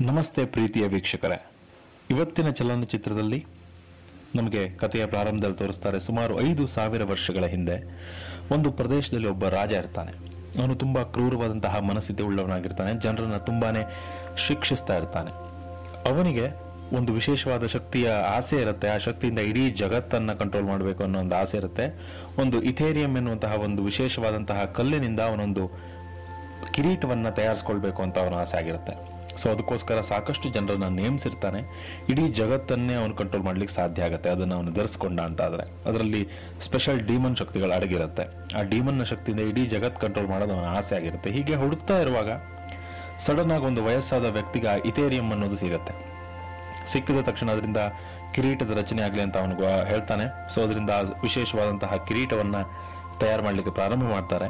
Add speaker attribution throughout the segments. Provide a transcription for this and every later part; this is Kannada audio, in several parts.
Speaker 1: ನಮಸ್ತೆ ಪ್ರೀತಿಯ ವೀಕ್ಷಕರೇ ಇವತ್ತಿನ ಚಲನಚಿತ್ರದಲ್ಲಿ ನಮಗೆ ಕಥೆಯ ಪ್ರಾರಂಭದಲ್ಲಿ ತೋರಿಸ್ತಾರೆ ಸುಮಾರು ಐದು ಸಾವಿರ ವರ್ಷಗಳ ಹಿಂದೆ ಒಂದು ಪ್ರದೇಶದಲ್ಲಿ ಒಬ್ಬ ರಾಜ ಇರ್ತಾನೆ ಅವನು ತುಂಬಾ ಕ್ರೂರವಾದಂತಹ ಮನಸ್ಥಿತಿ ಉಳ್ಳವನಾಗಿರ್ತಾನೆ ಜನರನ್ನ ತುಂಬಾನೇ ಶಿಕ್ಷಿಸ್ತಾ ಇರ್ತಾನೆ ಅವನಿಗೆ ಒಂದು ವಿಶೇಷವಾದ ಶಕ್ತಿಯ ಆಸೆ ಇರುತ್ತೆ ಆ ಶಕ್ತಿಯಿಂದ ಇಡೀ ಜಗತ್ತನ್ನ ಕಂಟ್ರೋಲ್ ಮಾಡಬೇಕು ಅನ್ನೋ ಒಂದು ಆಸೆ ಇರುತ್ತೆ ಒಂದು ಇಥೇರಿಯಂ ಎನ್ನುವಂತಹ ಒಂದು ವಿಶೇಷವಾದಂತಹ ಕಲ್ಲಿನಿಂದ ಅವನೊಂದು ಕಿರೀಟವನ್ನ ತಯಾರಿಸ್ಕೊಳ್ಬೇಕು ಅಂತ ಅವನ ಆಸೆ ಆಗಿರುತ್ತೆ ಸೊ ಅದಕ್ಕೋಸ್ಕರ ಸಾಕಷ್ಟು ಜನರನ್ನ ನೇಮಿಸಿರ್ತಾನೆ ಇಡೀ ಜಗತ್ತನ್ನೇ ಅವನು ಕಂಟ್ರೋಲ್ ಮಾಡ್ಲಿಕ್ಕೆ ಸಾಧ್ಯ ಆಗುತ್ತೆ ಅದನ್ನ ಅವನು ಧರಿಸ್ಕೊಂಡ ಅಂತ ಆದ್ರೆ ಅದರಲ್ಲಿ ಸ್ಪೆಷಲ್ ಡೀಮನ್ ಶಕ್ತಿಗಳು ಅಡಗಿರುತ್ತೆ ಆ ಡೀಮನ್ನ ಶಕ್ತಿಯಿಂದ ಇಡೀ ಜಗತ್ ಕಂಟ್ರೋಲ್ ಮಾಡೋದು ಅವನ ಆಸೆ ಆಗಿರುತ್ತೆ ಹೀಗೆ ಹುಡುಕ್ತಾ ಇರುವಾಗ ಸಡನ್ ಆಗಿ ಒಂದು ವಯಸ್ಸಾದ ವ್ಯಕ್ತಿಗೆ ಆ ಇಥೇರಿಯಂ ಅನ್ನೋದು ಸಿಗತ್ತೆ ಸಿಕ್ಕಿದ ತಕ್ಷಣ ಅದರಿಂದ ಕಿರೀಟದ ರಚನೆ ಆಗಲಿ ಅಂತ ಅವನಿಗೆ ಹೇಳ್ತಾನೆ ಸೊ ಅದರಿಂದ ಆ ವಿಶೇಷವಾದಂತಹ ಕಿರೀಟವನ್ನ ತಯಾರು ಮಾಡಲಿಕ್ಕೆ ಪ್ರಾರಂಭ ಮಾಡ್ತಾರೆ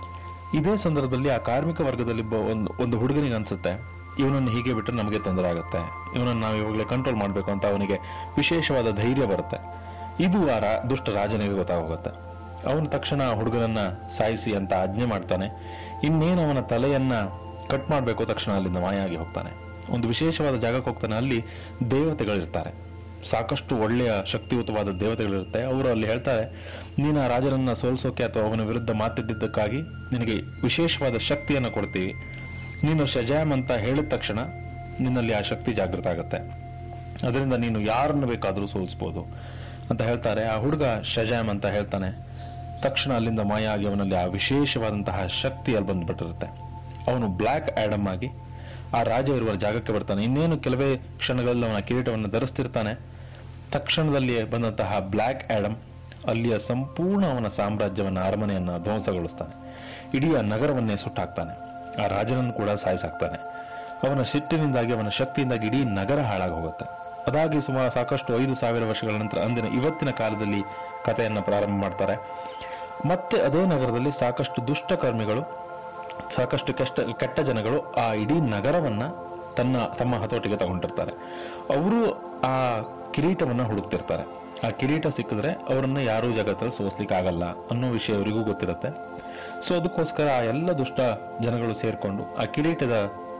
Speaker 1: ಇದೇ ಸಂದರ್ಭದಲ್ಲಿ ಆ ಕಾರ್ಮಿಕ ವರ್ಗದಲ್ಲಿ ಒಬ್ಬ ಒಂದು ಒಂದು ಹುಡುಗನಿಗೆ ಅನ್ಸುತ್ತೆ ಇವನನ್ನು ಹೀಗೆ ಬಿಟ್ಟರೆ ನಮಗೆ ತೊಂದರೆ ಆಗುತ್ತೆ ಇವನನ್ನು ನಾವು ಇವಾಗಲೇ ಕಂಟ್ರೋಲ್ ಮಾಡಬೇಕು ಅಂತ ಅವನಿಗೆ ವಿಶೇಷವಾದ ಧೈರ್ಯ ಬರುತ್ತೆ ಇದು ಆ ರಾ- ದುಷ್ಟ ರಾಜನಿಗೆ ಗೊತ್ತಾಗೋಗುತ್ತೆ ಅವನು ತಕ್ಷಣ ಆ ಹುಡುಗನನ್ನ ಸಾಯಿಸಿ ಅಂತ ಆಜ್ಞೆ ಮಾಡ್ತಾನೆ ಇನ್ನೇನು ಅವನ ತಲೆಯನ್ನ ಕಟ್ ಮಾಡಬೇಕು ತಕ್ಷಣ ಅಲ್ಲಿಂದ ಮಾಯಾಗಿ ಹೋಗ್ತಾನೆ ಒಂದು ವಿಶೇಷವಾದ ಜಾಗಕ್ಕೆ ಹೋಗ್ತಾನೆ ಅಲ್ಲಿ ದೇವತೆಗಳಿರ್ತಾರೆ ಸಾಕಷ್ಟು ಒಳ್ಳೆಯ ಶಕ್ತಿಯುತವಾದ ದೇವತೆಗಳಿರುತ್ತೆ ಅವರು ಅಲ್ಲಿ ಹೇಳ್ತಾರೆ ನೀನು ಆ ರಾಜನನ್ನ ಸೋಲಿಸೋಕೆ ಅಥವಾ ಅವನ ವಿರುದ್ಧ ಮಾತಿದ್ದಕ್ಕಾಗಿ ನಿನಗೆ ವಿಶೇಷವಾದ ಶಕ್ತಿಯನ್ನು ಕೊಡ್ತೀವಿ ನೀನು ಶಜಾಮ್ ಅಂತ ಹೇಳಿದ ತಕ್ಷಣ ನಿನ್ನಲ್ಲಿ ಆ ಶಕ್ತಿ ಜಾಗೃತ ಆಗುತ್ತೆ ಅದರಿಂದ ನೀನು ಯಾರನ್ನು ಬೇಕಾದರೂ ಸೋಲಿಸ್ಬೋದು ಅಂತ ಹೇಳ್ತಾರೆ ಆ ಹುಡುಗ ಶಜಾಮ್ ಅಂತ ಹೇಳ್ತಾನೆ ತಕ್ಷಣ ಅಲ್ಲಿಂದ ಮಾಯ ಆಗಿ ಅವನಲ್ಲಿ ಆ ವಿಶೇಷವಾದಂತಹ ಶಕ್ತಿ ಅಲ್ಲಿ ಬಂದ್ಬಿಟ್ಟಿರುತ್ತೆ ಅವನು ಬ್ಲ್ಯಾಕ್ ಆಡಮ್ ಆಗಿ ಆ ರಾಜ ಇರುವ ಜಾಗಕ್ಕೆ ಬರ್ತಾನೆ ಇನ್ನೇನು ಕೆಲವೇ ಕ್ಷಣಗಳಲ್ಲಿ ಅವನ ಕಿರೀಟವನ್ನು ಧರಿಸ್ತಿರ್ತಾನೆ ತಕ್ಷಣದಲ್ಲಿ ಬಂದಂತಹ ಬ್ಲ್ಯಾಕ್ ಆಡಮ್ ಅಲ್ಲಿಯ ಸಂಪೂರ್ಣ ಅವನ ಸಾಮ್ರಾಜ್ಯವನ್ನ ಅರಮನೆಯನ್ನ ಧ್ವಂಸಗೊಳಿಸ್ತಾನೆ ಇಡೀ ಆ ನಗರವನ್ನೇ ಸುಟ್ಟಾಕ್ತಾನೆ ಆ ರಾಜನನ್ನು ಕೂಡ ಸಾಯಿಸಾಕ್ತಾನೆ ಅವನ ಸಿಟ್ಟಿನಿಂದಾಗಿ ಅವನ ಶಕ್ತಿಯಿಂದಾಗಿ ಇಡೀ ನಗರ ಹಾಳಾಗಿ ಹೋಗುತ್ತೆ ಅದಾಗಿ ಸುಮಾರು ಸಾಕಷ್ಟು ಐದು ಸಾವಿರ ವರ್ಷಗಳ ನಂತರ ಅಂದಿನ ಇವತ್ತಿನ ಕಾಲದಲ್ಲಿ ಕಥೆಯನ್ನ ಪ್ರಾರಂಭ ಮಾಡ್ತಾರೆ ಮತ್ತೆ ಅದೇ ನಗರದಲ್ಲಿ ಸಾಕಷ್ಟು ದುಷ್ಟಕರ್ಮಿಗಳು ಸಾಕಷ್ಟು ಕಷ್ಟ ಕೆಟ್ಟ ಜನಗಳು ಆ ಇಡೀ ನಗರವನ್ನ ತನ್ನ ತಮ್ಮ ಹತೋಟಿಗೆ ತಗೊಂಡಿರ್ತಾರೆ ಅವರು ಆ ಕಿರೀಟವನ್ನ ಹುಡುಕ್ತಿರ್ತಾರೆ ಆ ಕಿರೀಟ ಸಿಕ್ಕಿದ್ರೆ ಅವರನ್ನ ಯಾರೂ ಜಗತ್ತಲ್ಲಿ ಸೋಸ್ಲಿಕ್ಕೆ ಆಗಲ್ಲ ಅನ್ನೋ ವಿಷಯ ಅವರಿಗೂ ಗೊತ್ತಿರುತ್ತೆ ಸೊ ಅದಕ್ಕೋಸ್ಕರ ಆ ಎಲ್ಲ ದುಷ್ಟ ಜನಗಳು ಸೇರ್ಕೊಂಡು ಆ ಕಿರೀಟದ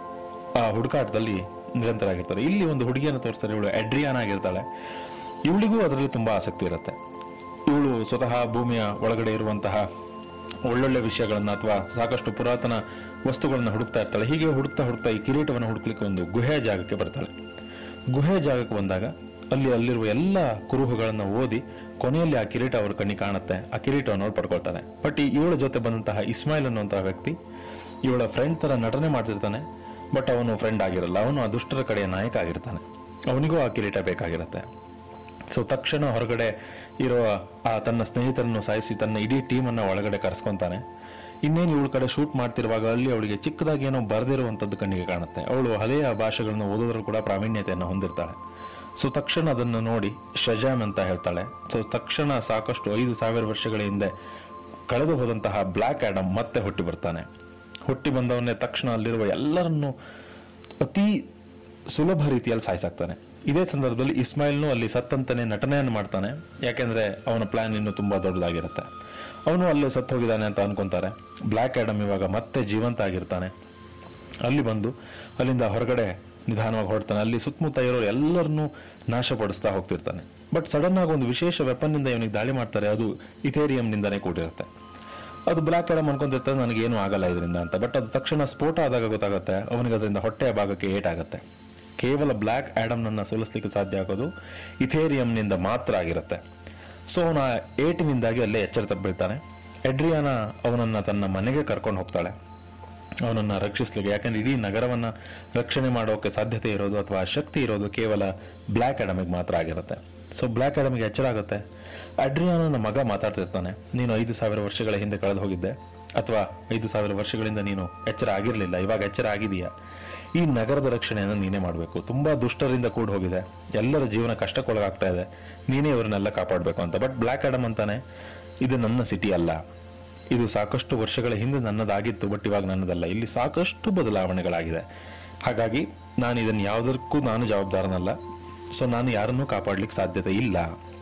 Speaker 1: ಆ ಹುಡುಕಾಟದಲ್ಲಿ ನಿರಂತರಾಗಿರ್ತಾರೆ ಇಲ್ಲಿ ಒಂದು ಹುಡುಗಿಯನ್ನು ತೋರಿಸ್ತಾರೆ ಇವಳು ಎಡ್ರಿಯಾನ್ ಆಗಿರ್ತಾಳೆ ಇವಳಿಗೂ ಅದರಲ್ಲಿ ತುಂಬಾ ಆಸಕ್ತಿ ಇರುತ್ತೆ ಇವಳು ಸ್ವತಃ ಭೂಮಿಯ ಒಳಗಡೆ ಇರುವಂತಹ ಒಳ್ಳೊಳ್ಳೆ ವಿಷಯಗಳನ್ನ ಅಥವಾ ಸಾಕಷ್ಟು ಪುರಾತನ ವಸ್ತುಗಳನ್ನ ಹುಡುಕ್ತಾ ಇರ್ತಾಳೆ ಹೀಗೆ ಹುಡುಕ್ತಾ ಹುಡುಕ್ತಾ ಈ ಕಿರೀಟವನ್ನು ಹುಡುಕ್ಲಿಕ್ಕೆ ಒಂದು ಗುಹೆಯ ಜಾಗಕ್ಕೆ ಬರ್ತಾಳೆ ಗುಹೆಯ ಜಾಗಕ್ಕೆ ಬಂದಾಗ ಅಲ್ಲಿ ಅಲ್ಲಿರುವ ಎಲ್ಲ ಕುರುಹುಗಳನ್ನ ಓದಿ ಕೊನೆಯಲ್ಲಿ ಆ ಕಿರೀಟ ಅವ್ರ ಕಣ್ಣಿಗೆ ಕಾಣುತ್ತೆ ಆ ಕಿರೀಟವನ್ನು ಅವ್ರು ಪಡ್ಕೊಳ್ತಾನೆ ಬಟ್ ಈ ಇವಳ ಜೊತೆ ಬಂದಂತಹ ಇಸ್ಮಾಯಿಲ್ ಅನ್ನುವಂತಹ ವ್ಯಕ್ತಿ ಇವಳ ಫ್ರೆಂಡ್ ತರ ನಟನೆ ಮಾಡ್ತಿರ್ತಾನೆ ಬಟ್ ಅವನು ಫ್ರೆಂಡ್ ಆಗಿರಲ್ಲ ಅವನು ಆ ದುಷ್ಟರ ಕಡೆಯ ನಾಯಕ ಆಗಿರ್ತಾನೆ ಅವನಿಗೂ ಆ ಕಿರೀಟ ಬೇಕಾಗಿರುತ್ತೆ ಸೊ ತಕ್ಷಣ ಹೊರಗಡೆ ಇರುವ ಆ ತನ್ನ ಸ್ನೇಹಿತರನ್ನು ಸಾಯಿಸಿ ತನ್ನ ಇಡೀ ಟೀಮನ್ನ ಒಳಗಡೆ ಕರೆಸ್ಕೊಂತಾನೆ ಇನ್ನೇನು ಇವಳ ಕಡೆ ಶೂಟ್ ಮಾಡ್ತಿರುವಾಗ ಅಲ್ಲಿ ಅವಳಿಗೆ ಚಿಕ್ಕದಾಗಿ ಏನೋ ಬರೆದಿರುವಂತದ್ದು ಕಣ್ಣಿಗೆ ಕಾಣುತ್ತೆ ಅವಳು ಹಳೆಯ ಭಾಷೆಗಳನ್ನು ಓದೋದ್ರಲ್ಲಿ ಕೂಡ ಪ್ರಾವೀಣ್ಯತೆಯನ್ನು ಹೊಂದಿರ್ತಾಳೆ ಸೊ ತಕ್ಷಣ ಅದನ್ನು ನೋಡಿ ಶಜಾಮ್ ಅಂತ ಹೇಳ್ತಾಳೆ ಸೊ ತಕ್ಷಣ ಸಾಕಷ್ಟು ಐದು ಸಾವಿರ ವರ್ಷಗಳ ಹಿಂದೆ ಕಳೆದು ಹೋದಂತಹ ಬ್ಲ್ಯಾಕ್ ಆಡಮ್ ಮತ್ತೆ ಹುಟ್ಟಿ ಬರ್ತಾನೆ ಹುಟ್ಟಿ ಬಂದವನ್ನೇ ತಕ್ಷಣ ಅಲ್ಲಿರುವ ಎಲ್ಲರನ್ನು ಅತಿ ಸುಲಭ ರೀತಿಯಲ್ಲಿ ಸಾಯಿಸಾಕ್ತಾನೆ ಇದೇ ಸಂದರ್ಭದಲ್ಲಿ ಇಸ್ಮಾಯಿಲ್ನು ಅಲ್ಲಿ ಸತ್ತಂತಾನೆ ನಟನೆಯನ್ನು ಮಾಡ್ತಾನೆ ಯಾಕೆಂದ್ರೆ ಅವನ ಪ್ಲಾನ್ ಇನ್ನು ತುಂಬಾ ದೊಡ್ಡದಾಗಿರುತ್ತೆ ಅವನು ಅಲ್ಲಿ ಸತ್ತು ಹೋಗಿದ್ದಾನೆ ಅಂತ ಅನ್ಕೊಂತಾರೆ ಬ್ಲ್ಯಾಕ್ ಆಡಮ್ ಇವಾಗ ಮತ್ತೆ ಜೀವಂತ ಆಗಿರ್ತಾನೆ ಅಲ್ಲಿ ಬಂದು ಅಲ್ಲಿಂದ ಹೊರಗಡೆ ನಿಧಾನವಾಗಿ ಹೊರಡ್ತಾನೆ ಅಲ್ಲಿ ಸುತ್ತಮುತ್ತ ಇರೋ ಎಲ್ಲರನ್ನೂ ನಾಶಪಡಿಸ್ತಾ ಹೋಗ್ತಿರ್ತಾನೆ ಬಟ್ ಸಡನ್ ಆಗಿ ಒಂದು ವಿಶೇಷ ವೆಪನ್ ನಿಂದ ಇವನಿಗೆ ದಾಳಿ ಮಾಡ್ತಾರೆ ಅದು ಇಥೇರಿಯಂ ನಿಂದಾನೇ ಕೂಡಿರುತ್ತೆ ಅದು ಬ್ಲಾಕ್ ಆಡಮ್ ಅನ್ಕೊಂತಿರ್ತಾರೆ ನನಗೇನು ಆಗಲ್ಲ ಇದರಿಂದ ಅಂತ ಬಟ್ ಅದು ತಕ್ಷಣ ಸ್ಫೋಟ ಆದಾಗ ಗೊತ್ತಾಗುತ್ತೆ ಅವನಿಗೆ ಅದರಿಂದ ಹೊಟ್ಟೆಯ ಭಾಗಕ್ಕೆ ಏಟಾಗುತ್ತೆ ಕೇವಲ ಬ್ಲ್ಯಾಕ್ ಆಡಮ್ನನ್ನ ಸೋಲಿಸ್ಲಿಕ್ಕೆ ಸಾಧ್ಯ ಆಗೋದು ಇಥೇರಿಯಂನಿಂದ ಮಾತ್ರ ಆಗಿರುತ್ತೆ ಸೊ ಅವನ ಏಟಿನಿಂದಾಗಿ ಅಲ್ಲೇ ಎಚ್ಚರ ತಪ್ಪಿರ್ತಾನೆ ಎಡ್ರಿಯಾನ ಅವನನ್ನ ತನ್ನ ಮನೆಗೆ ಕರ್ಕೊಂಡು ಹೋಗ್ತಾಳೆ ಅವನನ್ನ ರಕ್ಷಿಸ್ಲಿಕ್ಕೆ ಯಾಕಂದ್ರೆ ಇಡೀ ನಗರವನ್ನ ರಕ್ಷಣೆ ಮಾಡೋಕೆ ಸಾಧ್ಯತೆ ಇರೋದು ಅಥವಾ ಶಕ್ತಿ ಇರೋದು ಕೇವಲ ಬ್ಲ್ಯಾಕ್ ಅಡಮಿಗೆ ಮಾತ್ರ ಆಗಿರುತ್ತೆ ಸೊ ಬ್ಲ್ಯಾಕ್ ಅಡಮಿಗೆ ಎಚ್ಚರ ಆಗುತ್ತೆ ಅಡ್ರಿಯಾನನ ಮಗ ಮಾತಾಡ್ತಿರ್ತಾನೆ ನೀನು ಐದು ಸಾವಿರ ವರ್ಷಗಳ ಹಿಂದೆ ಕಳೆದು ಹೋಗಿದ್ದೆ ಅಥವಾ ಐದು ಸಾವಿರ ವರ್ಷಗಳಿಂದ ನೀನು ಎಚ್ಚರ ಆಗಿರಲಿಲ್ಲ ಇವಾಗ ಎಚ್ಚರ ಆಗಿದೆಯಾ ಈ ನಗರದ ರಕ್ಷಣೆಯನ್ನು ನೀನೇ ಮಾಡಬೇಕು ತುಂಬಾ ದುಷ್ಟರಿಂದ ಕೂಡ ಹೋಗಿದೆ ಎಲ್ಲರ ಜೀವನ ಕಷ್ಟಕ್ಕೊಳಗಾಗ್ತಾ ಇದೆ ನೀನೇ ಇವರನ್ನೆಲ್ಲ ಕಾಪಾಡಬೇಕು ಅಂತ ಬಟ್ ಬ್ಲ್ಯಾಕ್ ಅಡಮ್ ಅಂತಾನೆ ಇದು ನನ್ನ ಸಿಟಿ ಅಲ್ಲ ಇದು ಸಾಕಷ್ಟು ವರ್ಷಗಳ ಹಿಂದೆ ನನ್ನದಾಗಿತ್ತು ಬಟ್ ಇವಾಗ ನನ್ನದಲ್ಲ ಇಲ್ಲಿ ಸಾಕಷ್ಟು ಬದಲಾವಣೆಗಳಾಗಿದೆ ಹಾಗಾಗಿ ನಾನು ಇದನ್ನು ಯಾವುದಕ್ಕೂ ನಾನು ಜವಾಬ್ದಾರನಲ್ಲ ಸೊ ನಾನು ಯಾರನ್ನೂ ಕಾಪಾಡ್ಲಿಕ್ಕೆ ಸಾಧ್ಯತೆ ಇಲ್ಲ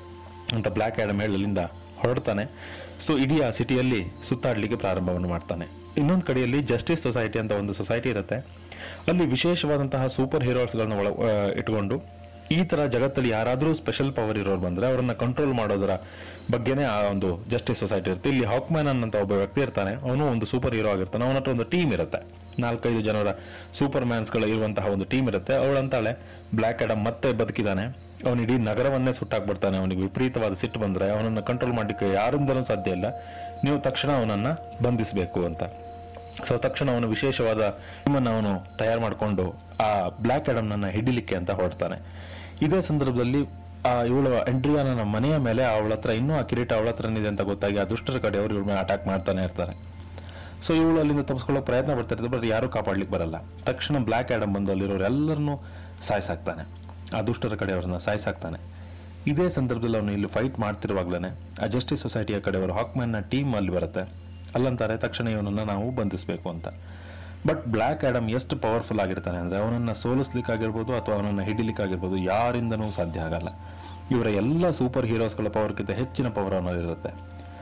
Speaker 1: ಅಂತ ಬ್ಲ್ಯಾಕ್ ಆಡಮ್ ಹೇಳಿ ಅಲ್ಲಿಂದ ಹೊರಡ್ತಾನೆ ಸೊ ಇಡೀ ಆ ಸಿಟಿಯಲ್ಲಿ ಸುತ್ತಾಡ್ಲಿಕ್ಕೆ ಪ್ರಾರಂಭವನ್ನು ಮಾಡ್ತಾನೆ ಇನ್ನೊಂದು ಕಡೆಯಲ್ಲಿ ಜಸ್ಟಿಸ್ ಸೊಸೈಟಿ ಅಂತ ಒಂದು ಸೊಸೈಟಿ ಇರುತ್ತೆ ಅಲ್ಲಿ ವಿಶೇಷವಾದಂತಹ ಸೂಪರ್ ಹೀರೋಸ್ಗಳನ್ನ ಒಳ ಆ, ಇಟ್ಕೊಂಡು ಈ ತರ ಜಗತ್ತಲ್ಲಿ ಯಾರಾದರೂ ಸ್ಪೆಷಲ್ ಪವರ್ ಇರೋರು ಬಂದ್ರೆ ಅವರನ್ನ ಕಂಟ್ರೋಲ್ ಮಾಡೋದರ ಬಗ್ಗೆನೇ ಆ ಒಂದು ಜಸ್ಟಿಸ್ ಸೊಸೈಟಿ ಇರುತ್ತೆ ಇಲ್ಲಿ ಹಾಕ್ಮ್ಯಾನ್ ಅನ್ನಂತ ಒಬ್ಬ ವ್ಯಕ್ತಿ ಇರ್ತಾನೆ ಅವನು ಒಂದು ಸೂಪರ್ ಹೀರೋ ಆಗಿರ್ತಾನೆ ಅವನ ಹತ್ರ ಒಂದು ಟೀಮ್ ಇರುತ್ತೆ ನಾಲ್ಕೈದು ಜನರ ಸೂಪರ್ ಮ್ಯಾನ್ಸ್ಗಳು ಇರುವಂತಹ ಒಂದು ಟೀಮ್ ಇರುತ್ತೆ ಅವಳಂತಾಳೆ ಬ್ಲ್ಯಾಕ್ ಅಡಮ್ ಮತ್ತೆ ಬದುಕಿದಾನೆ ಅವನು ಇಡೀ ನಗರವನ್ನೇ ಸುಟ್ಟಾಕ್ಬಿಡ್ತಾನೆ ಅವನಿಗೆ ವಿಪರೀತವಾದ ಸಿಟ್ಟು ಬಂದ್ರೆ ಅವನನ್ನ ಕಂಟ್ರೋಲ್ ಮಾಡಲಿಕ್ಕೆ ಯಾರಿಂದಲೂ ಸಾಧ್ಯ ಇಲ್ಲ ನೀವು ತಕ್ಷಣ ಅವನನ್ನ ಬಂಧಿಸಬೇಕು ಅಂತ ಸೊ ತಕ್ಷಣ ಅವನು ವಿಶೇಷವಾದ ಟೀಮನ್ನು ಅವನು ತಯಾರು ಮಾಡಿಕೊಂಡು ಆ ಬ್ಲ್ಯಾಕ್ ಅಡಮ್ನನ್ನ ಹಿಡಿಲಿಕ್ಕೆ ಅಂತ ಹೊರಡ್ತಾನೆ ಇದೇ ಸಂದರ್ಭದಲ್ಲಿ ಆ ಇವಳು ಎಂಡ್ರಿಯಾನ ಮನೆಯ ಮೇಲೆ ಅವಳ ಹತ್ರ ಇನ್ನೂ ಆ ಕಿರೀಟ ಅವಳ ಹತ್ರ ಇದೆ ಅಂತ ಗೊತ್ತಾಗಿ ಆ ದುಷ್ಟರ ಕಡೆ ಅವರು ಇವಳ ಮೇಲೆ ಅಟ್ಯಾಕ್ ಮಾಡ್ತಾನೆ ಇರ್ತಾರೆ ಸೊ ಇವಳು ಅಲ್ಲಿಂದ ತಪ್ಪಿಸ್ಕೊಳ್ಳೋ ಪ್ರಯತ್ನ ಪಡ್ತಿರ್ತಾರೆ ಬಟ್ ಯಾರು ಕಾಪಾಡ್ಲಿಕ್ಕೆ ಬರಲ್ಲ ತಕ್ಷಣ ಬ್ಲ್ಯಾಕ್ ಆಡಮ್ ಬಂದು ಅಲ್ಲಿರೋರು ಎಲ್ಲರನ್ನೂ ಸಾಯಿಸಾಕ್ತಾನೆ ಆ ದುಷ್ಟರ ಕಡೆ ಅವ್ರನ್ನ ಸಾಯಿಸಾಕ್ತಾನೆ ಇದೇ ಸಂದರ್ಭದಲ್ಲಿ ಅವನು ಇಲ್ಲಿ ಫೈಟ್ ಮಾಡ್ತಿರುವಾಗ್ಲೇ ಆ ಜಸ್ಟಿಸ್ ಸೊಸೈಟಿಯ ಕಡೆಯವರು ಹಾಕ್ಮ್ಯಾನ್ನ ಟೀಮ್ ಅಲ್ಲಿ ಬರುತ್ತೆ ಅಲ್ಲಂತಾರೆ ತಕ್ಷಣ ಇವನನ್ನ ನಾವು ಬಂಧಿಸಬೇಕು ಅಂತ ಬಟ್ ಬ್ಲ್ಯಾಕ್ ಆಡಮ್ ಎಷ್ಟು ಪವರ್ಫುಲ್ ಆಗಿರ್ತಾನೆ ಅಂದ್ರೆ ಅವನನ್ನ ಸೋಲಿಸ್ಲಿಕ್ಕಾಗಿರ್ಬೋದು ಅಥವಾ ಅವನನ್ನ ಹಿಡಿಲಿಕ್ಕಾಗಿರ್ಬೋದು ಯಾರಿಂದನೂ ಸಾಧ್ಯ ಆಗಲ್ಲ ಇವರ ಎಲ್ಲ ಸೂಪರ್ ಹೀರೋಸ್ಗಳ ಪವರ್ಗಿಂತ ಹೆಚ್ಚಿನ ಪವರ್ ಅವನಲ್ಲಿರುತ್ತೆ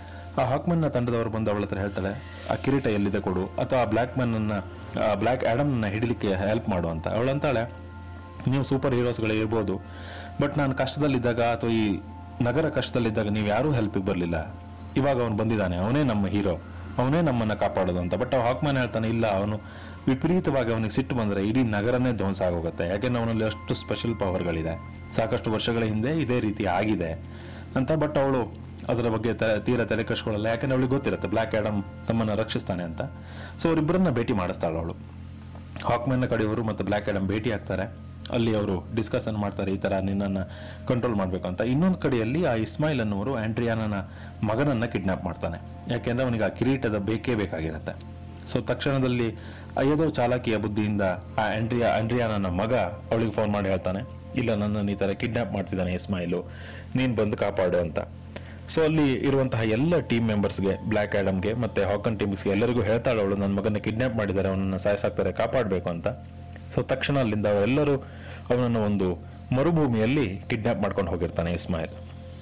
Speaker 1: ಆ ಹಾಕ್ಮನ್ನ ತಂಡದವರು ಬಂದು ಅವಳ ಹತ್ರ ಹೇಳ್ತಾಳೆ ಆ ಕಿರೀಟ ಎಲ್ಲಿದೆ ಕೊಡು ಅಥವಾ ಆ ಬ್ಲ್ಯಾಕ್ ಮ್ಯಾನ್ ಅನ್ನ ಬ್ಲ್ಯಾಕ್ ಆಡಮ್ನ ಹಿಡಿಲಿಕ್ಕೆ ಹೆಲ್ಪ್ ಮಾಡು ಅಂತ ಅವಳಂತಾಳೆ ನೀವು ಸೂಪರ್ ಹೀರೋಸ್ಗಳೇ ಇರ್ಬೋದು ಬಟ್ ನಾನು ಕಷ್ಟದಲ್ಲಿದ್ದಾಗ ಅಥವಾ ಈ ನಗರ ಕಷ್ಟದಲ್ಲಿದ್ದಾಗ ನೀವು ಯಾರೂ ಹೆಲ್ಪಿಗೆ ಬರಲಿಲ್ಲ ಇವಾಗ ಅವನು ಬಂದಿದ್ದಾನೆ ಅವನೇ ನಮ್ಮ ಹೀರೋ ಅವನೇ ನಮ್ಮನ್ನ ಕಾಪಾಡೋದು ಅಂತ ಬಟ್ ಹಾಕ್ಮ್ಯಾನ್ ಹೇಳ್ತಾನೆ ಇಲ್ಲ ಅವನು ವಿಪರೀತವಾಗಿ ಅವನಿಗೆ ಸಿಟ್ಟು ಬಂದ್ರೆ ಇಡೀ ನಗರನೇ ಧ್ವಂಸ ಆಗೋಗುತ್ತೆ ಯಾಕೆಂದ್ರೆ ಅವನಲ್ಲಿ ಅಷ್ಟು ಸ್ಪೆಷಲ್ ಪವರ್ಗಳಿದೆ ಸಾಕಷ್ಟು ವರ್ಷಗಳ ಹಿಂದೆ ಇದೇ ರೀತಿ ಆಗಿದೆ ಅಂತ ಬಟ್ ಅವಳು ಅದರ ಬಗ್ಗೆ ತ- ತೀರಾ ತಲೆ ಕಟ್ಕೊಳ್ಳಲ್ಲ ಯಾಕಂದ್ರೆ ಅವಳಿಗೆ ಗೊತ್ತಿರುತ್ತೆ ಬ್ಲ್ಯಾಕ್ ಆಡಮ್ ತಮ್ಮನ್ನ ರಕ್ಷಿಸ್ತಾನೆ ಅಂತ ಸೊ ಅವರಿಬ್ಬರನ್ನ ಭೇಟಿ ಮಾಡಿಸ್ತಾಳೆ ಅವಳು ಹಾಕ್ಮನ್ನ ಕಡೆಯವರು ಮತ್ತು ಬ್ಲ್ಯಾಕ್ ಆಡಮ್ ಭೇಟಿ ಆಗ್ತಾರೆ ಅಲ್ಲಿ ಅವರು ಡಿಸ್ಕಷನ್ ಮಾಡ್ತಾರೆ ಈ ತರ ನಿನ್ನನ್ನು ಕಂಟ್ರೋಲ್ ಮಾಡಬೇಕು ಅಂತ ಇನ್ನೊಂದು ಕಡೆಯಲ್ಲಿ ಆ ಇಸ್ಮಾಯಿಲ್ ಅನ್ನುವರು ಆಂಡ್ರಿಯಾನನ ಮಗನನ್ನ ಕಿಡ್ನಾಪ್ ಮಾಡ್ತಾನೆ ಯಾಕೆಂದ್ರೆ ಅವನಿಗೆ ಆ ಕಿರೀಟದ ಬೇಕೇ ಬೇಕಾಗಿರುತ್ತೆ ಸೊ ತಕ್ಷಣದಲ್ಲಿ ಅಯ್ಯದೋ ಚಾಲಾಕಿಯ ಬುದ್ಧಿಯಿಂದ ಆ ಆಂಡ್ರಿಯಾ ಆಂಡ್ರಿಯಾನನ ಮಗ ಅವಳಿಗೆ ಫೋನ್ ಮಾಡಿ ಹೇಳ್ತಾನೆ ಇಲ್ಲ ನನ್ನನ್ನು ಈ ತರ ಕಿಡ್ನಾಪ್ ಮಾಡ್ತಿದ್ದಾನೆ ಇಸ್ಮಾಯಿಲು ನೀನ್ ಬಂದು ಕಾಪಾಡು ಅಂತ ಸೊ ಅಲ್ಲಿ ಇರುವಂತಹ ಎಲ್ಲ ಟೀಮ್ ಮೆಂಬರ್ಸ್ಗೆ ಬ್ಲ್ಯಾಕ್ ಆಡಮ್ಗೆ ಮತ್ತೆ ಹಾಕನ್ ಟೀಮ್ಸ್ಗೆ ಎಲ್ಲರಿಗೂ ಹೇಳ್ತಾಳೆ ಅವಳು ನನ್ನ ಮಗನ ಕಿಡ್ನಾಪ್ ಮಾಡಿದ್ದಾರೆ ಅವನನ್ನ ಸಾಯಿಸಾಕ್ತಾರೆ ಕಾಪಾಡಬೇಕು ಅಂತ ಸೊ ತಕ್ಷಣ ಅಲ್ಲಿಂದ ಅವರೆಲ್ಲರೂ ಅವನನ್ನು ಒಂದು ಮರುಭೂಮಿಯಲ್ಲಿ ಕಿಡ್ನಾಪ್ ಮಾಡ್ಕೊಂಡು ಹೋಗಿರ್ತಾನೆ ಇಸ್ಮಾಯಿಲ್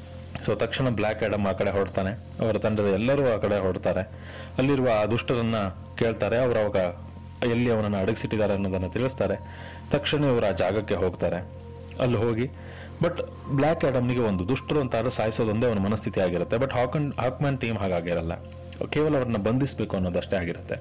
Speaker 1: ಸೊ ತಕ್ಷಣ ಬ್ಲ್ಯಾಕ್ ಆಡಮ್ ಆ ಕಡೆ ಹೊರಡ್ತಾನೆ ಅವರ ತಂಡದ ಎಲ್ಲರೂ ಆ ಕಡೆ ಹೊರಡ್ತಾರೆ ಅಲ್ಲಿರುವ ಆ ದುಷ್ಟರನ್ನ ಕೇಳ್ತಾರೆ ಅವರು ಅವಾಗ ಎಲ್ಲಿ ಅವನನ್ನು ಅಡಗಿಸಿಟ್ಟಿದ್ದಾರೆ ಅನ್ನೋದನ್ನ ತಿಳಿಸ್ತಾರೆ ತಕ್ಷಣ ಇವರು ಆ ಜಾಗಕ್ಕೆ ಹೋಗ್ತಾರೆ ಅಲ್ಲಿ ಹೋಗಿ ಬಟ್ ಬ್ಲ್ಯಾಕ್ ಆಡಮ್ನಿಗೆ ಒಂದು ದುಷ್ಟರು ಅಂತ ಆದ್ರೆ ಸಾಯಿಸೋದೊಂದೇ ಅವನ ಮನಸ್ಥಿತಿ ಆಗಿರುತ್ತೆ ಬಟ್ ಹಾಕನ್ ಹಾಕ್ಮ್ಯಾನ್ ಟೀಮ್ ಹಾಗಾಗಿರಲ್ಲ ಕೇವಲ ಅವ್ರನ್ನ ಬಂಧಿಸಬೇಕು ಅನ್ನೋದಷ್ಟೇ ಆಗಿರುತ್ತೆ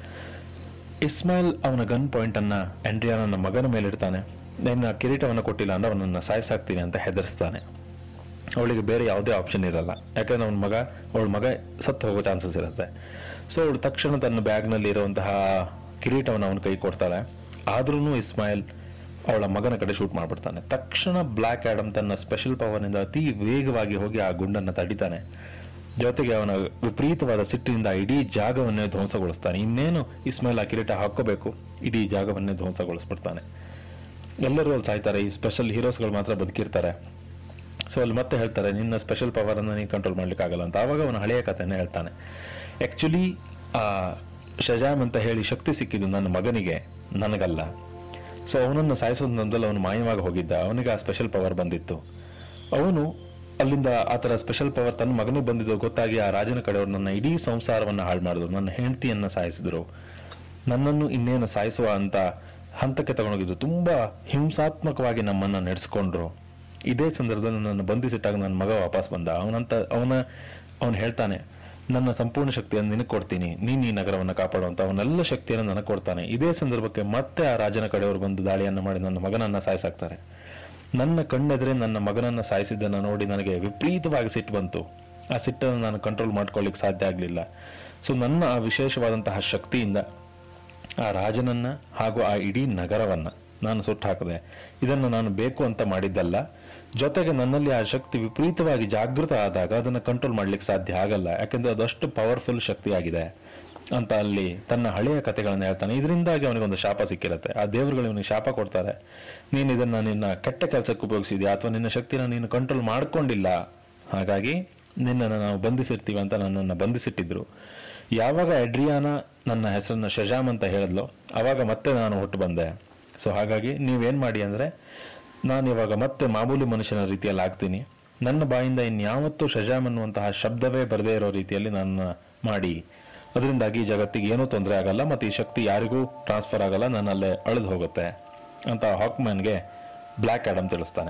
Speaker 1: ಇಸ್ಮಾಯಿಲ್ ಅವನ ಗನ್ ಪಾಯಿಂಟ್ ಅನ್ನ ಆಂಡ್ರಿಯಾನ ಮಗನ ಮೇಲೆ ಇಡ್ತಾನೆ ನಿನ್ನ ಕಿರೀಟವನ್ನು ಕೊಟ್ಟಿಲ್ಲ ಅಂದ್ರೆ ಅವನನ್ನ ಸಾಯಿಸಾಕ್ತೀನಿ ಅಂತ ಹೆದರ್ಸ್ತಾನೆ ಅವಳಿಗೆ ಬೇರೆ ಯಾವುದೇ ಆಪ್ಷನ್ ಇರಲ್ಲ ಯಾಕಂದ್ರೆ ಅವನ ಮಗ ಅವಳ ಮಗ ಸತ್ತು ಹೋಗೋ ಚಾನ್ಸಸ್ ಇರುತ್ತೆ ಸೊ ಅವಳು ತಕ್ಷಣ ತನ್ನ ಬ್ಯಾಗ್ನಲ್ಲಿ ಇರುವಂತಹ ಕಿರೀಟವನ್ನು ಅವನ ಕೈ ಕೊಡ್ತಾಳೆ ಆದ್ರೂ ಇಸ್ಮಾಯಿಲ್ ಅವಳ ಮಗನ ಕಡೆ ಶೂಟ್ ಮಾಡ್ಬಿಡ್ತಾನೆ ತಕ್ಷಣ ಬ್ಲ್ಯಾಕ್ ಆಡಮ್ ತನ್ನ ಸ್ಪೆಷಲ್ ಪವರ್ನಿಂದ ಅತಿ ವೇಗವಾಗಿ ಹೋಗಿ ಆ ಗುಂಡನ್ನು ತಡಿತಾನೆ ಜೊತೆಗೆ ಅವನ ವಿಪರೀತವಾದ ಸಿಟ್ಟಿನಿಂದ ಇಡೀ ಜಾಗವನ್ನೇ ಧ್ವಂಸಗೊಳಿಸ್ತಾನೆ ಇನ್ನೇನು ಇಸ್ಮಾಯಿಲ್ ಆ ಕಿರೀಟ ಹಾಕೋಬೇಕು ಇಡೀ ಜಾಗವನ್ನೇ ಧ್ವಂಸಗೊಳಿಸ್ಬಿಡ್ತಾನೆ ಎಲ್ಲರೂ ಅಲ್ಲಿ ಸಾಯ್ತಾರೆ ಈ ಸ್ಪೆಷಲ್ ಹೀರೋಸ್ಗಳು ಮಾತ್ರ ಬದುಕಿರ್ತಾರೆ ಸೊ ಅಲ್ಲಿ ಮತ್ತೆ ಹೇಳ್ತಾರೆ ನಿನ್ನ ಸ್ಪೆಷಲ್ ಪವರ್ ಅನ್ನ ನೀನು ಕಂಟ್ರೋಲ್ ಮಾಡ್ಲಿಕ್ಕೆ ಆಗಲ್ಲ ಅಂತ ಆವಾಗ ಅವನ ಹಳೆಯ ಕಥೆನೇ ಹೇಳ್ತಾನೆ ಆಕ್ಚುಲಿ ಆ ಶಜಾಮ್ ಅಂತ ಹೇಳಿ ಶಕ್ತಿ ಸಿಕ್ಕಿದ್ದು ನನ್ನ ಮಗನಿಗೆ ನನಗಲ್ಲ ಸೊ ಅವನನ್ನು ಸಾಯಿಸೋದ್ ನಂದಲ್ಲಿ ಅವನು ಮಾಯವಾಗಿ ಹೋಗಿದ್ದ ಅವನಿಗೆ ಆ ಸ್ಪೆಷಲ್ ಪವರ್ ಬಂದಿತ್ತು ಅವನು ಅಲ್ಲಿಂದ ಆ ಥರ ಸ್ಪೆಷಲ್ ಪವರ್ ತನ್ನ ಮಗನಿಗೆ ಬಂದಿದ್ದು ಗೊತ್ತಾಗಿ ಆ ರಾಜನ ಕಡೆಯವರು ನನ್ನ ಇಡೀ ಸಂಸಾರವನ್ನ ಹಾಳು ಮಾಡಿದ್ರು ನನ್ನ ಹೆಂಡತಿಯನ್ನ ಸಾಯಿಸಿದ್ರು ನನ್ನನ್ನು ಇನ್ನೇನು ಸಾಯಿಸುವ ಅಂತ ಹಂತಕ್ಕೆ ತಗೊಂಡೋಗಿದ್ದು ತುಂಬಾ ಹಿಂಸಾತ್ಮಕವಾಗಿ ನಮ್ಮನ್ನ ನಡೆಸ್ಕೊಂಡ್ರು ಇದೇ ಸಂದರ್ಭದಲ್ಲಿ ನನ್ನನ್ನು ಬಂಧಿಸಿಟ್ಟಾಗ ನನ್ನ ಮಗ ವಾಪಸ್ ಬಂದ ಅವನಂತ ಅವನ ಅವನು ಹೇಳ್ತಾನೆ ನನ್ನ ಸಂಪೂರ್ಣ ಶಕ್ತಿಯನ್ನು ನಿನಗೆ ಕೊಡ್ತೀನಿ ನೀನ್ ಈ ನಗರವನ್ನು ಕಾಪಾಡುವಂತ ಅವನೆಲ್ಲ ಶಕ್ತಿಯನ್ನು ನನಗೆ ಕೊಡ್ತಾನೆ ಇದೇ ಸಂದರ್ಭಕ್ಕೆ ಮತ್ತೆ ಆ ರಾಜನ ಕಡೆಯವರು ಬಂದು ದಾಳಿಯನ್ನು ಮಾಡಿ ನನ್ನ ಮಗನನ್ನ ಸಾಯಿಸಾಕ್ತಾರೆ ನನ್ನ ಕಣ್ಣೆದುರೆ ನನ್ನ ಮಗನನ್ನ ಸಾಯಿಸಿದ್ದನ್ನು ನೋಡಿ ನನಗೆ ವಿಪರೀತವಾಗಿ ಸಿಟ್ಟು ಬಂತು ಆ ಸಿಟ್ಟನ್ನು ನಾನು ಕಂಟ್ರೋಲ್ ಮಾಡ್ಕೊಳ್ಳಿಕ್ಕೆ ಸಾಧ್ಯ ಆಗಲಿಲ್ಲ ಸೊ ನನ್ನ ಆ ವಿಶೇಷವಾದಂತಹ ಶಕ್ತಿಯಿಂದ ಆ ರಾಜನನ್ನ ಹಾಗೂ ಆ ಇಡೀ ನಗರವನ್ನ ನಾನು ಸುಟ್ಟು ಹಾಕಿದೆ ಇದನ್ನು ನಾನು ಬೇಕು ಅಂತ ಮಾಡಿದ್ದಲ್ಲ ಜೊತೆಗೆ ನನ್ನಲ್ಲಿ ಆ ಶಕ್ತಿ ವಿಪರೀತವಾಗಿ ಜಾಗೃತ ಆದಾಗ ಅದನ್ನು ಕಂಟ್ರೋಲ್ ಮಾಡ್ಲಿಕ್ಕೆ ಸಾಧ್ಯ ಆಗಲ್ಲ ಯಾಕೆಂದ್ರೆ ಅದಷ್ಟು ಪವರ್ಫುಲ್ ಶಕ್ತಿ ಆಗಿದೆ ಅಂತ ಅಲ್ಲಿ ತನ್ನ ಹಳೆಯ ಕಥೆಗಳನ್ನು ಹೇಳ್ತಾನೆ ಇದರಿಂದಾಗಿ ಅವನಿಗೆ ಒಂದು ಶಾಪ ಸಿಕ್ಕಿರುತ್ತೆ ಆ ದೇವರುಗಳು ಇವನಿಗೆ ಶಾಪ ಕೊಡ್ತಾರೆ ನೀನು ಇದನ್ನ ನಿನ್ನ ಕೆಟ್ಟ ಕೆಲಸಕ್ಕೆ ಉಪಯೋಗಿಸಿದ್ಯಾ ಅಥವಾ ನಿನ್ನ ಶಕ್ತಿನ ನೀನು ಕಂಟ್ರೋಲ್ ಮಾಡ್ಕೊಂಡಿಲ್ಲ ಹಾಗಾಗಿ ನಿನ್ನನ್ನು ನಾವು ಬಂಧಿಸಿರ್ತೀವಿ ಅಂತ ನನ್ನನ್ನು ಬಂಧಿಸಿಟ್ಟಿದ್ರು ಯಾವಾಗ ಎಡ್ರಿಯಾನ ನನ್ನ ಹೆಸರನ್ನ ಶಜಾಮ್ ಅಂತ ಹೇಳಿದ್ಲು ಅವಾಗ ಮತ್ತೆ ನಾನು ಹುಟ್ಟು ಬಂದೆ ಸೊ ಹಾಗಾಗಿ ನೀವೇನ್ ಮಾಡಿ ಅಂದ್ರೆ ನಾನು ಇವಾಗ ಮತ್ತೆ ಮಾಮೂಲಿ ಮನುಷ್ಯನ ರೀತಿಯಲ್ಲಿ ಆಗ್ತೀನಿ ನನ್ನ ಬಾಯಿಂದ ಇನ್ಯಾವತ್ತೂ ಶಜಾಮ್ ಅನ್ನುವಂತಹ ಶಬ್ದವೇ ಬರದೇ ಇರೋ ರೀತಿಯಲ್ಲಿ ನನ್ನ ಮಾಡಿ ಅದರಿಂದಾಗಿ ಈ ಜಗತ್ತಿಗೆ ಏನೂ ತೊಂದರೆ ಆಗಲ್ಲ ಮತ್ತು ಈ ಶಕ್ತಿ ಯಾರಿಗೂ ಟ್ರಾನ್ಸ್ಫರ್ ಆಗಲ್ಲ ನನ್ನಲ್ಲೇ ಅಳಿದು ಹೋಗುತ್ತೆ ಅಂತ ಹಾಕ್ಮ್ಯಾನ್ಗೆ ಬ್ಲ್ಯಾಕ್ ಆಡಮ್ ತಿಳಿಸ್ತಾನೆ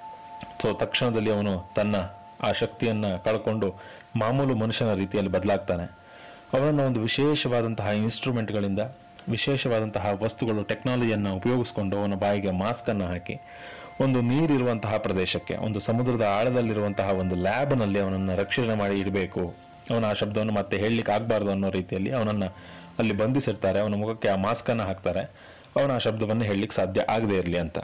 Speaker 1: ಸೊ ತಕ್ಷಣದಲ್ಲಿ ಅವನು ತನ್ನ ಆ ಶಕ್ತಿಯನ್ನು ಕಳ್ಕೊಂಡು ಮಾಮೂಲು ಮನುಷ್ಯನ ರೀತಿಯಲ್ಲಿ ಬದಲಾಗ್ತಾನೆ ಅವನನ್ನು ಒಂದು ವಿಶೇಷವಾದಂತಹ ಇನ್ಸ್ಟ್ರೂಮೆಂಟ್ಗಳಿಂದ ವಿಶೇಷವಾದಂತಹ ವಸ್ತುಗಳು ಟೆಕ್ನಾಲಜಿಯನ್ನು ಉಪಯೋಗಿಸ್ಕೊಂಡು ಅವನ ಬಾಯಿಗೆ ಮಾಸ್ಕನ್ನು ಹಾಕಿ ಒಂದು ನೀರಿರುವಂತಹ ಪ್ರದೇಶಕ್ಕೆ ಒಂದು ಸಮುದ್ರದ ಆಳದಲ್ಲಿರುವಂತಹ ಒಂದು ಲ್ಯಾಬ್ನಲ್ಲಿ ಅವನನ್ನು ರಕ್ಷಣೆ ಮಾಡಿ ಇಡಬೇಕು ಅವನ ಆ ಶಬ್ದವನ್ನು ಮತ್ತೆ ಹೇಳಲಿಕ್ಕೆ ಆಗಬಾರ್ದು ಅನ್ನೋ ರೀತಿಯಲ್ಲಿ ಅವನನ್ನು ಅಲ್ಲಿ ಬಂಧಿಸಿರ್ತಾರೆ ಅವನ ಮುಖಕ್ಕೆ ಆ ಮಾಸ್ಕನ್ನು ಹಾಕ್ತಾರೆ ಅವನ ಆ ಶಬ್ದವನ್ನು ಹೇಳಲಿಕ್ಕೆ ಸಾಧ್ಯ ಆಗದೇ ಇರಲಿ ಅಂತ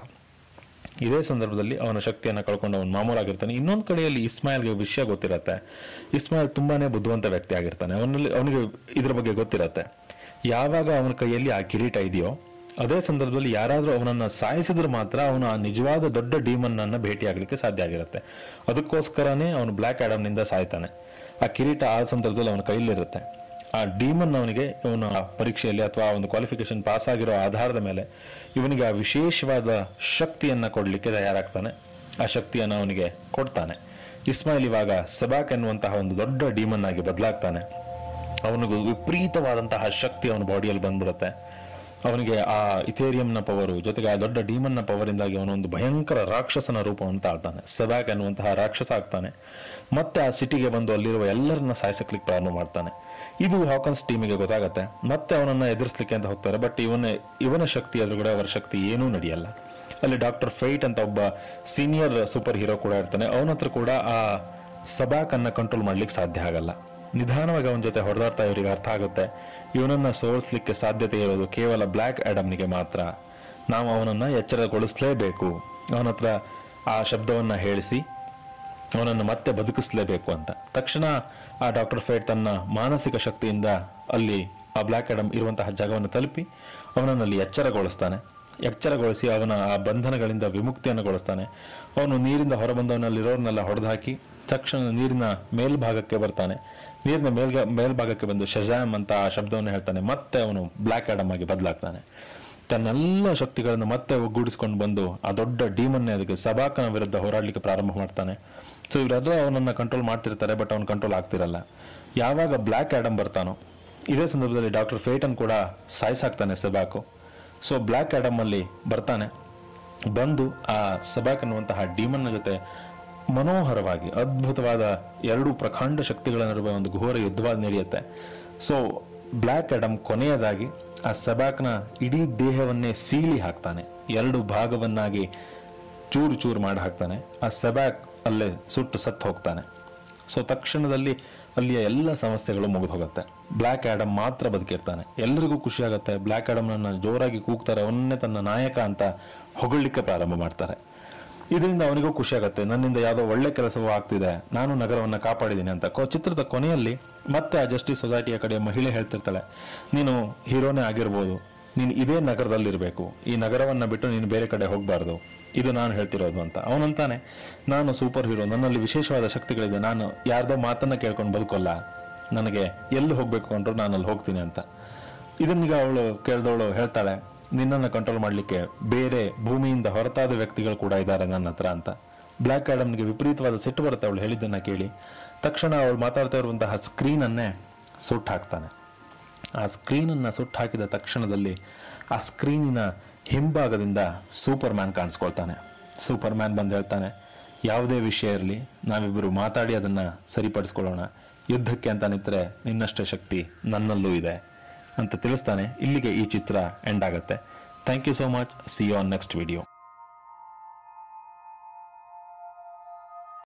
Speaker 1: ಇದೇ ಸಂದರ್ಭದಲ್ಲಿ ಅವನ ಶಕ್ತಿಯನ್ನು ಕಳ್ಕೊಂಡು ಅವನು ಮಾಮೂಲಾಗಿರ್ತಾನೆ ಇನ್ನೊಂದು ಕಡೆಯಲ್ಲಿ ಇಸ್ಮಾಯಿಲ್ಗೆ ವಿಷಯ ಗೊತ್ತಿರತ್ತೆ ಇಸ್ಮಾಯಿಲ್ ತುಂಬಾನೇ ಬುದ್ಧಿವಂತ ವ್ಯಕ್ತಿ ಆಗಿರ್ತಾನೆ ಅವನಲ್ಲಿ ಅವನಿಗೆ ಇದ್ರ ಬಗ್ಗೆ ಗೊತ್ತಿರತ್ತೆ ಯಾವಾಗ ಅವನ ಕೈಯಲ್ಲಿ ಆ ಕಿರೀಟ ಇದೆಯೋ ಅದೇ ಸಂದರ್ಭದಲ್ಲಿ ಯಾರಾದರೂ ಅವನನ್ನು ಸಾಯಿಸಿದ್ರೆ ಮಾತ್ರ ಅವನು ಆ ನಿಜವಾದ ದೊಡ್ಡ ಡೀಮನ್ ಅನ್ನ ಭೇಟಿಯಾಗಲಿಕ್ಕೆ ಸಾಧ್ಯ ಆಗಿರುತ್ತೆ ಅದಕ್ಕೋಸ್ಕರನೇ ಅವನು ಬ್ಲ್ಯಾಕ್ ಆಡಮ್ನಿಂದ ಸಾಯ್ತಾನೆ ಆ ಕಿರೀಟ ಆ ಸಂದರ್ಭದಲ್ಲಿ ಅವನ ಕೈಲಿರುತ್ತೆ ಆ ಡೀಮನ್ ಅವನಿಗೆ ಇವನ ಪರೀಕ್ಷೆಯಲ್ಲಿ ಅಥವಾ ಒಂದು ಕ್ವಾಲಿಫಿಕೇಶನ್ ಪಾಸ್ ಆಗಿರೋ ಆಧಾರದ ಮೇಲೆ ಇವನಿಗೆ ಆ ವಿಶೇಷವಾದ ಶಕ್ತಿಯನ್ನ ಕೊಡಲಿಕ್ಕೆ ತಯಾರಾಗ್ತಾನೆ ಆ ಶಕ್ತಿಯನ್ನು ಅವನಿಗೆ ಕೊಡ್ತಾನೆ ಇಸ್ಮಾಯಿಲ್ ಇವಾಗ ಸಬಾಕ್ ಎನ್ನುವಂತಹ ಒಂದು ದೊಡ್ಡ ಡೀಮನ್ ಆಗಿ ಬದಲಾಗ್ತಾನೆ ಅವನಿಗೆ ವಿಪರೀತವಾದಂತಹ ಶಕ್ತಿ ಅವನ ಬಾಡಿಯಲ್ಲಿ ಬಂದ್ಬಿಡುತ್ತೆ ಅವನಿಗೆ ಆ ಇಥೇರಿಯಂನ ಪವರು ಜೊತೆಗೆ ಆ ದೊಡ್ಡ ಡೀಮನ್ನ ಪವರಿಂದಾಗಿ ಅವನೊಂದು ಭಯಂಕರ ರಾಕ್ಷಸನ ರೂಪವನ್ನು ತಾಳ್ತಾನೆ ಸಬ್ಯಾಕ್ ಎನ್ನುವಂತಹ ರಾಕ್ಷಸ ಆಗ್ತಾನೆ ಮತ್ತೆ ಆ ಸಿಟಿಗೆ ಬಂದು ಅಲ್ಲಿರುವ ಎಲ್ಲರನ್ನ ಸಾಯಿಸಕ್ಲಿಕ್ಕೆ ಪ್ರಾರಂಭ ಮಾಡ್ತಾನೆ ಇದು ಹಾಕನ್ಸ್ ಟೀಮಿಗೆ ಗೊತ್ತಾಗತ್ತೆ ಮತ್ತೆ ಅವನನ್ನ ಎದುರಿಸ್ಲಿಕ್ಕೆ ಅಂತ ಹೋಗ್ತಾರೆ ಬಟ್ ಇವನ ಇವನ ಶಕ್ತಿ ಎದುರುಗಡೆ ಅವರ ಶಕ್ತಿ ಏನೂ ನಡೆಯಲ್ಲ ಅಲ್ಲಿ ಡಾಕ್ಟರ್ ಫೈಟ್ ಅಂತ ಒಬ್ಬ ಸೀನಿಯರ್ ಸೂಪರ್ ಹೀರೋ ಕೂಡ ಇರ್ತಾನೆ ಅವನ ಹತ್ರ ಕೂಡ ಆ ಸಬ್ಯಾಕ್ ಅನ್ನ ಕಂಟ್ರೋಲ್ ಮಾಡ್ಲಿಕ್ಕೆ ಸಾಧ್ಯ ಆಗಲ್ಲ ನಿಧಾನವಾಗಿ ಅವನ ಜೊತೆ ಹೊಡೆದಾಡ್ತಾ ಇವರಿಗೆ ಅರ್ಥ ಆಗುತ್ತೆ ಇವನನ್ನ ಸೋಲಿಸ್ಲಿಕ್ಕೆ ಸಾಧ್ಯತೆ ಇರೋದು ಕೇವಲ ಬ್ಲ್ಯಾಕ್ ಆಡಮ್ನಿಗೆ ಮಾತ್ರ ನಾವು ಅವನನ್ನ ಎಚ್ಚರಗೊಳಿಸಲೇಬೇಕು ಅವನ ಹತ್ರ ಆ ಶಬ್ದವನ್ನ ಹೇಳಿಸಿ ಅವನನ್ನು ಮತ್ತೆ ಬದುಕಿಸಲೇಬೇಕು ಅಂತ ತಕ್ಷಣ ಆ ಡಾಕ್ಟರ್ ಫೇಟ್ ತನ್ನ ಮಾನಸಿಕ ಶಕ್ತಿಯಿಂದ ಅಲ್ಲಿ ಆ ಬ್ಲ್ಯಾಕ್ ಆಡಮ್ ಇರುವಂತಹ ಜಾಗವನ್ನು ತಲುಪಿ ಅವನನ್ನು ಅಲ್ಲಿ ಎಚ್ಚರಗೊಳಿಸ್ತಾನೆ ಎಚ್ಚರಗೊಳಿಸಿ ಅವನ ಆ ಬಂಧನಗಳಿಂದ ವಿಮುಕ್ತಿಯನ್ನು ಗೊಳಿಸ್ತಾನೆ ಅವನು ನೀರಿಂದ ಹೊರಬಂದವನಲ್ಲಿರೋರ್ನೆಲ್ಲ ಹೊಡೆದಾಕಿ ತಕ್ಷಣ ನೀರಿನ ಮೇಲ್ಭಾಗಕ್ಕೆ ಬರ್ತಾನೆ ನೀರಿನ ಮೇಲ್ಗ ಮೇಲ್ಭಾಗಕ್ಕೆ ಬಂದು ಶಜಾಮ್ ಅಂತ ಆ ಶಬ್ದವನ್ನು ಹೇಳ್ತಾನೆ ಮತ್ತೆ ಅವನು ಬ್ಲ್ಯಾಕ್ ಆಡಮ್ ಆಗಿ ಬದಲಾಗ್ತಾನೆ ತನ್ನೆಲ್ಲ ಶಕ್ತಿಗಳನ್ನು ಮತ್ತೆ ಒಗ್ಗೂಡಿಸ್ಕೊಂಡು ಬಂದು ಆ ದೊಡ್ಡ ಡೀಮನ್ನೇ ಅದಕ್ಕೆ ಸಬಾಕನ ವಿರುದ್ಧ ಹೋರಾಡಲಿಕ್ಕೆ ಪ್ರಾರಂಭ ಮಾಡ್ತಾನೆ ಸೊ ಇವರೆಲ್ಲ ಅವನನ್ನ ಕಂಟ್ರೋಲ್ ಮಾಡ್ತಿರ್ತಾರೆ ಬಟ್ ಅವನು ಕಂಟ್ರೋಲ್ ಆಗ್ತಿರಲ್ಲ ಯಾವಾಗ ಬ್ಲ್ಯಾಕ್ ಆಡಮ್ ಬರ್ತಾನೋ ಇದೇ ಸಂದರ್ಭದಲ್ಲಿ ಡಾಕ್ಟರ್ ಫೇಟನ್ ಕೂಡ ಸಾಯಿಸಾಕ್ತಾನೆ ಸಬಾಕು ಸೊ ಬ್ಲ್ಯಾಕ್ ಆಡಮ್ ಅಲ್ಲಿ ಬರ್ತಾನೆ ಬಂದು ಆ ಸಬಾಕ್ ಅನ್ನುವಂತಹ ಡೀಮನ್ನ ಜೊತೆ ಮನೋಹರವಾಗಿ ಅದ್ಭುತವಾದ ಎರಡು ಪ್ರಖಂಡ ಶಕ್ತಿಗಳ ನಡುವೆ ಒಂದು ಘೋರ ಯುದ್ಧವಾದ ನಡೆಯುತ್ತೆ ಸೊ ಬ್ಲ್ಯಾಕ್ ಆಡಮ್ ಕೊನೆಯದಾಗಿ ಆ ಸಬಾಕ್ನ ಇಡೀ ದೇಹವನ್ನೇ ಸೀಳಿ ಹಾಕ್ತಾನೆ ಎರಡು ಭಾಗವನ್ನಾಗಿ ಚೂರು ಚೂರು ಮಾಡಿ ಹಾಕ್ತಾನೆ ಆ ಸೆಬ್ಯಾಕ್ ಅಲ್ಲೇ ಸುಟ್ಟು ಸತ್ತು ಹೋಗ್ತಾನೆ ಸೊ ತಕ್ಷಣದಲ್ಲಿ ಅಲ್ಲಿಯ ಎಲ್ಲ ಸಮಸ್ಯೆಗಳು ಮುಗಿದು ಹೋಗುತ್ತೆ ಬ್ಲ್ಯಾಕ್ ಆಡಮ್ ಮಾತ್ರ ಬದುಕಿರ್ತಾನೆ ಎಲ್ಲರಿಗೂ ಖುಷಿ ಆಗುತ್ತೆ ಬ್ಲ್ಯಾಕ್ ಆಡಮ್ನನ್ನ ಜೋರಾಗಿ ಕೂಗ್ತಾರೆ ಅವನ್ನೇ ತನ್ನ ನಾಯಕ ಅಂತ ಹೊಗಳಿಕ್ಕೆ ಪ್ರಾರಂಭ ಮಾಡ್ತಾರೆ ಇದರಿಂದ ಅವನಿಗೂ ಖುಷಿ ಆಗುತ್ತೆ ನನ್ನಿಂದ ಯಾವುದೋ ಒಳ್ಳೆ ಕೆಲಸವೂ ಆಗ್ತಿದೆ ನಾನು ನಗರವನ್ನ ಕಾಪಾಡಿದ್ದೀನಿ ಅಂತ ಕೊ- ಚಿತ್ರದ ಕೊನೆಯಲ್ಲಿ ಮತ್ತೆ ಆ ಜಸ್ಟಿಸ್ ಸೊಸೈಟಿಯ ಕಡೆ ಮಹಿಳೆ ಹೇಳ್ತಿರ್ತಾಳೆ ನೀನು ಹೀರೋನೇ ಆಗಿರ್ಬೋದು ನೀನು ಇದೇ ನಗರದಲ್ಲಿರಬೇಕು ಈ ನಗರವನ್ನ ಬಿಟ್ಟು ನೀನು ಬೇರೆ ಕಡೆ ಹೋಗಬಾರ್ದು ಇದು ನಾನು ಹೇಳ್ತಿರೋದು ಅಂತ ಅವನಂತಾನೆ ನಾನು ಸೂಪರ್ ಹೀರೋ ನನ್ನಲ್ಲಿ ವಿಶೇಷವಾದ ಶಕ್ತಿಗಳಿದೆ ನಾನು ಯಾರ್ದೋ ಮಾತನ್ನ ಕೇಳ್ಕೊಂಡು ಬದುಕೋಲ್ಲ ನನಗೆ ಎಲ್ಲಿ ಹೋಗ್ಬೇಕು ಅಂದ್ರೂ ನಾನು ಅಲ್ಲಿ ಹೋಗ್ತೀನಿ ಅಂತ ಇದನ್ನೀಗ ಅವಳು ಕೇಳ್ದವಳು ಹೇಳ್ತಾಳೆ ನಿನ್ನನ್ನು ಕಂಟ್ರೋಲ್ ಮಾಡಲಿಕ್ಕೆ ಬೇರೆ ಭೂಮಿಯಿಂದ ಹೊರತಾದ ವ್ಯಕ್ತಿಗಳು ಕೂಡ ಇದ್ದಾರೆ ನನ್ನ ಹತ್ರ ಅಂತ ಬ್ಲ್ಯಾಕ್ ಆಡಮ್ಗೆ ವಿಪರೀತವಾದ ಸಿಟ್ಟು ಬರುತ್ತೆ ಅವಳು ಹೇಳಿದ್ದನ್ನ ಕೇಳಿ ತಕ್ಷಣ ಅವಳು ಮಾತಾಡ್ತಾ ಇರುವಂತಹ ಸ್ಕ್ರೀನ್ ಅನ್ನೇ ಸುಟ್ಟು ಹಾಕ್ತಾನೆ ಆ ಸ್ಕ್ರೀನನ್ನು ಸುಟ್ಟು ಹಾಕಿದ ತಕ್ಷಣದಲ್ಲಿ ಆ ಸ್ಕ್ರೀನಿನ ಹಿಂಭಾಗದಿಂದ ಸೂಪರ್ ಮ್ಯಾನ್ ಕಾಣಿಸ್ಕೊಳ್ತಾನೆ ಸೂಪರ್ ಮ್ಯಾನ್ ಬಂದು ಹೇಳ್ತಾನೆ ಯಾವುದೇ ವಿಷಯ ಇರಲಿ ನಾವಿಬ್ಬರು ಮಾತಾಡಿ ಅದನ್ನು ಸರಿಪಡಿಸ್ಕೊಳ್ಳೋಣ ಯುದ್ಧಕ್ಕೆ ಅಂತ ನಿಂತರೆ ನಿನ್ನಷ್ಟೇ ಶಕ್ತಿ ನನ್ನಲ್ಲೂ ಇದೆ ಅಂತ ತಿಳಿಸ್ತಾನೆ ಇಲ್ಲಿಗೆ ಈ ಚಿತ್ರ ಎಂಡ್ ಆಗುತ್ತೆ thank you so much see you on next video